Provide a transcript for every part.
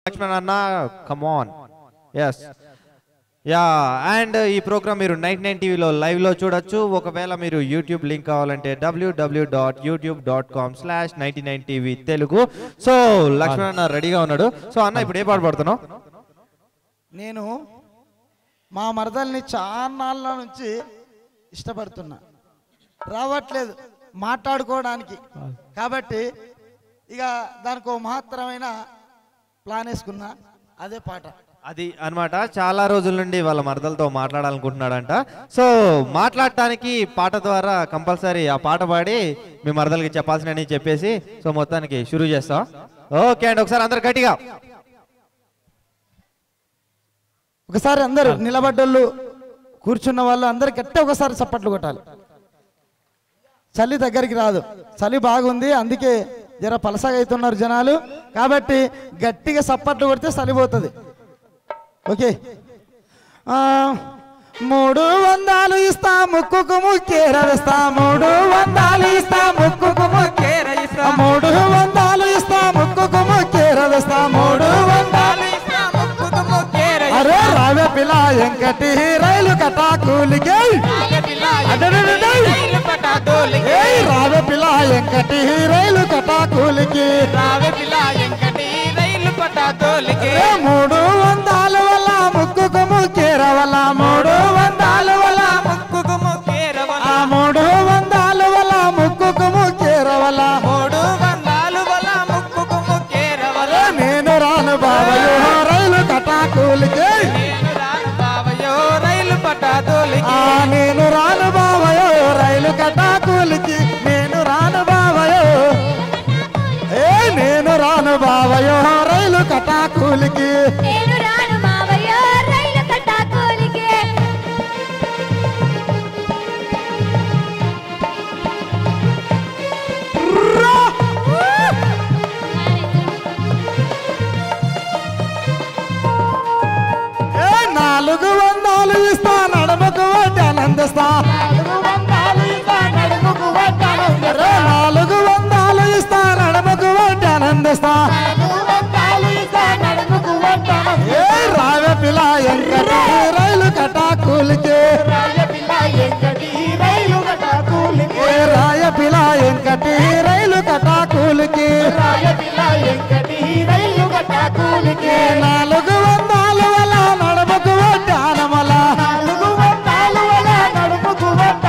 లక్ష్మణ్ అన్న come on yes yeah and ఈ program మీరు నైట్ నైన్ టీవీలో లైవ్లో చూడొచ్చు ఒకవేళ మీరు యూట్యూబ్ లింక్ కావాలంటే WWW dot YouTube dot com slash ninety nine TV Telugu so Laxman అన్న రెడీగా ఉన్నాడు సో అన్న ఇప్పుడు ఏ పాట పాడుతున్నావు నేను మా మరదల్ని చాన్నాళ్ళ నుంచి ఇష్టపడుతున్నా రావట్లేదు మాట్లాడుకోవడానికి కాబట్టి ఇక దానికి ఒక మహత్తరమైన ప్లాన్ వేసుకున్నా అదే పాట అది అన్నమాట చాలా రోజుల నుండి వాళ్ళ మరదలతో మాట్లాడాలనుకుంటున్నాడంట సో మాట్లాడటానికి పాట ద్వారా కంపల్సరీ ఆ పాట పాడి మీ మరదలకి చెప్పాల్సినవి చెప్పేసి సో మొత్తానికి షురూ చేస్తాం ఓకే అండి ఒకసారి అందరు గట్టిగా ఒకసారి అందరు నిలబడ్డోళ్ళు కూర్చున్న వాళ్ళు అందరు గట్టి ఒకసారి చప్పట్లు కొట్టాలి చలి దగ్గరికి రాదు చలి బాగుంది అందుకే జర పలసగా అవుతున్నారు జనాలు కాబట్టి గట్టిగా చప్పట్లు కొడితే చలి పోతుంది ఓకే ఆ, మూడు వందలు ఇస్తా ముక్కుకు ముక్కేర వేస్తా మూడు వందలు ఇస్తా ముక్కుకు ముక్కేర ఇస్తా మూడు వందలు ఇస్తా ముక్కుకు ముక్కేర వేస్తా మూడు వందలు అరే రావే పిల్ల ఎంకటి రైలు కటా కూలికి ఏయ్ రావే పిల్ల ఎంకటి రైలు కటా కూలికి ఏ మూడు వందల వల్ల ముక్కుకు ముక్కేర వల్ల మూడు వందల వల్ల ఆ మూడు వందల వల్ల ముక్కుకు ముక్కేర వల్ల అరే నేను రాను బాబయ్యో రైలు కటా కూలికి ఆ నేను రాను బావయో రైలు కటాకులకి నేను రాను బావయో ఏ నేను రాను బావయో రైలు కటాకులకి నేను రాను మావయ్య రైలు కట్టాకోలికే ఏ నాలుగు వందలు ఇస్తా నడమకు వడ్డీ ఆనందిస్తా అరే నాలుగు వందలు ఇస్తా నడమకు వడ్డీ ఆనందిస్తా ఏ రావే పిల్ల ఎంకటి రైలు కటాకులకి ఏ రాయ పిల్ల ఎంకటి రైలు కటాకులకి ఏ నాలుగు వందల వల్ల నడమకు వడ్డానమల నాలుగు వందల వల్ల నడమకు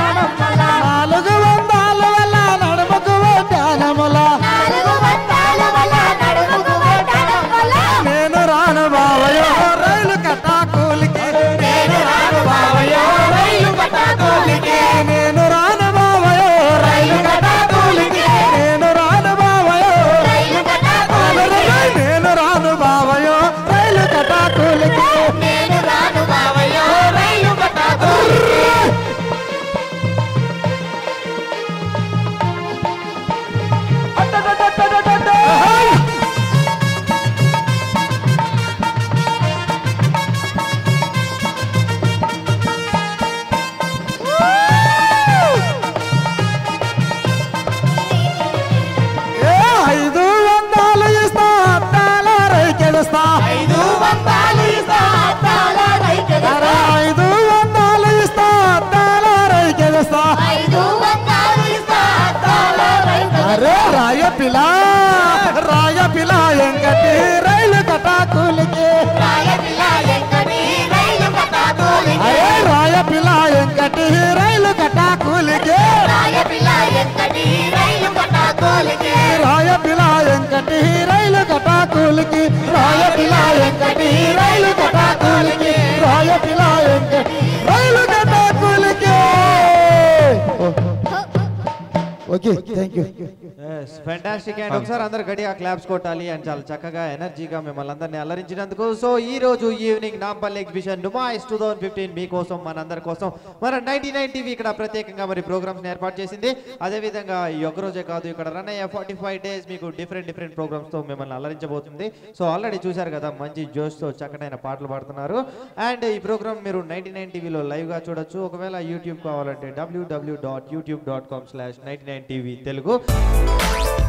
వడ్డానమల నేను రాను బావయో రైలు కటాకులకి నేను రాను బావయో రైలు కటాకులకి నేను రాను బావయో రైలు కటాకులకి నేను రాను బావయో నేను రాను బావయో రైలు కటాకులకి ఏ ఐదు వందలు ఇస్తా అద్దాల రైకెలుస్తా ఐదు వందలు ఇస్తా అరే ఐదు వందలు ఇస్తా అద్దాల రైకెలుస్తా అరే రాయ పిల్ల రాయ పిల్ల ఎంకటి రైలు కటాకులకి అరే రాయ పిల్ల ఎంకటి రైలు కటాకులకి రాయ పిల్ల ఎంకటి రైలు కటాకులకి రాయ పిల్ల ఎంకటి రైలు కటాకులకి రాయ పిల్ల ఎంకటి రైలు కటాకులకి okay thank you fantastic and ఒకసారి అందరు గట్టిగా క్లాప్స్ కొట్టాలి అండ్ చాలా చక్కగా ఎనర్జీగా మిమ్మల్ని అందరినీ అలరించినందుకు సో ఈ రోజు ఈవినింగ్ నాంపల్లి ఎగ్జిబిషన్ డుమాయిస్ టూ థౌసండ్ ఫిఫ్టీన్ మీకోసం మనందరి కోసం మన నైన్టీ నైన్ టీవీ ఇక్కడ ప్రత్యేకంగా మరి ప్రోగ్రామ్స్ ఏర్పాటు చేసింది అదేవిధంగా ఈ ఒక్క రోజే కాదు ఇక్కడ రన్ అయ్యే ఫార్టీ ఫైవ్ డేస్ మీకు డిఫరెంట్ డిఫరెంట్ ప్రోగ్రామ్స్ తో మిమ్మల్ని అలరించబోతుంది సో ఆల్రెడీ చూశారు కదా మంచి జోష్ తో చక్కనైన పాటలు పాడుతున్నారు అండ్ ఈ ప్రోగ్రామ్ మీరు నైన్టీ నైన్ టీవీలో లైవ్ గా చూడొచ్చు ఒకవేళ యూట్యూబ్ కావాలంటే WWW dot YouTube dot com slash ninety nine TV Telugu